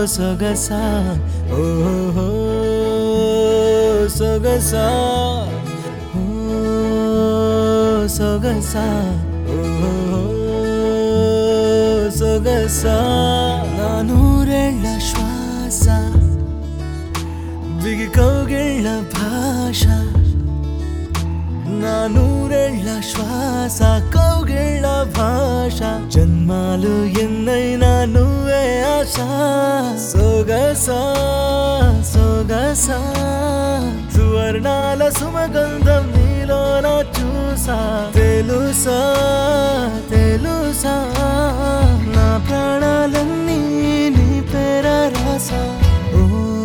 సొగసా ఓహో సొగసా ఓ సొగసా ఓహో సొగసా నా నూరేళ్ల శ్వాస బిగి కౌగిళ్ళ భాష నా నూరేళ్ల శ్వాస కౌగిళ్ళ భాష జన్మాలు ఎన్నైనా నువ్వే ఆశ సొగసా సొగసా సువర్ణాల సుమగంధం నీలోన చూసా తెలుసా తెలుసా నా ప్రాణాలన్నీ నీ పేర రాసా ఓ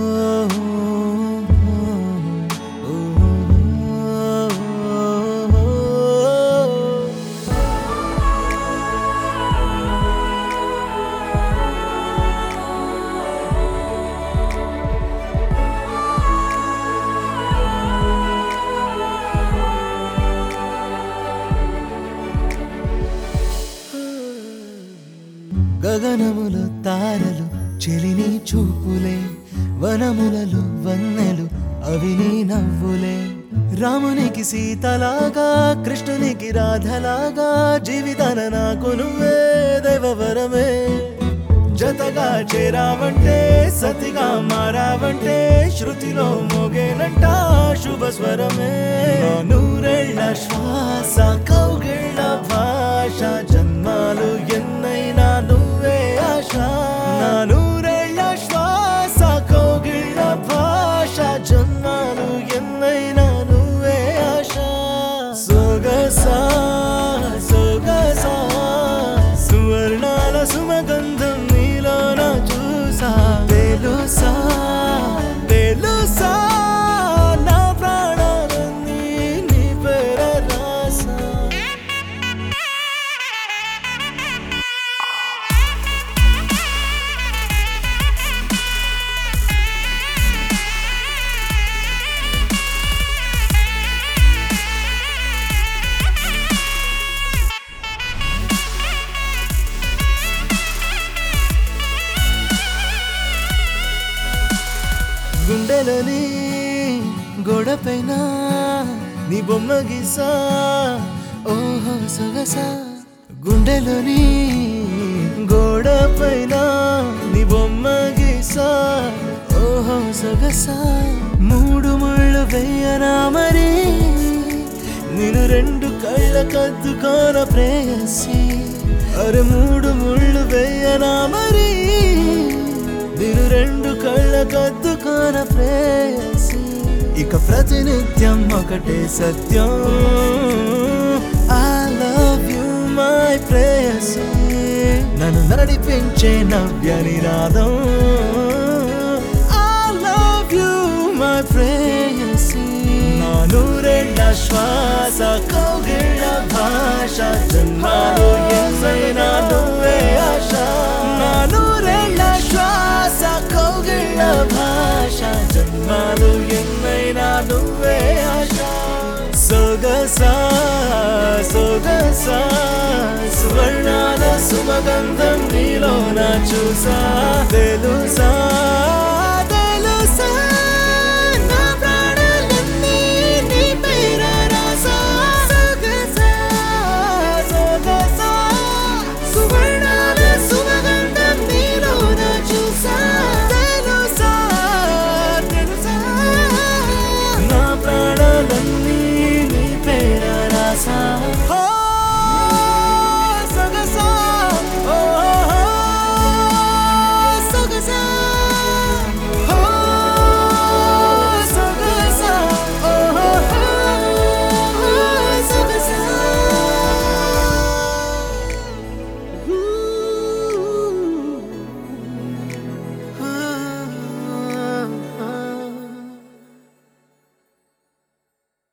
గగనములు తారలు చెలిని చూపులే వనములలో వన్నెలు అవి నీ నవ్వులే రామునికి సీతలాగా కృష్ణునికి రాధలాగా జీవితాన నాకు నువ్వే దైవవరమే జతగా చేరావంటే సతిగా మారావంటే శృతిలో మోగేనంట శుభ స్వరమే నా నూరేళ్ల శ్వాస కౌగిళ్ళ భాష జన్మాలు ఎన్నైనా నువ్వే ఆశ నా నూరేళ్ల శ్వాస కౌగిళ్ళ భాష జన్మాలు ఎన్నైనా నువ్వే ఆశ సొగసా సొగసా సువర్ణాల సుమగంధం నీలోన చూసా తెలుసా తెలుసా నా ప్రాణాలన్నీ నీ పేర రాసా గుండెలని గోడపైన నీ బొమ్మ గీసా ఓహో సొగసా గుండెలోని గోడపైన నీ బొమ్మ గీసా ఓహో సొగసా మూడు ముళ్ళు వెయ్యనా మరి నేను రెండు కళ్ళ కద్దుకోన ప్రేయసి అరే మూడు ముళ్ళు వెయ్యనా మరి నేను రెండు కళ్ళ కద్దుకోన ప్రేయసి ఇక ప్రతినిత్యం ఒకటే సత్యం ఐ లవ్ యు మై ప్రేయసి నన్ను నడిపించే నవ్య నినాదం ఐ లవ్ యు మై ప్రేయసి నా నూరెండ శ్వాస కౌగిళ్ళ భాష జన్మాలు ఎన్నైనా నువ్వే ఆశ నా నూరెండ శ్వాస కౌగిళ్ళ భాష జన్మాలు ఎన్నైనా నువ్వే ఆశ సొగసా సొగసా సువర్ణాల సుమగంధం నీలోన చూసా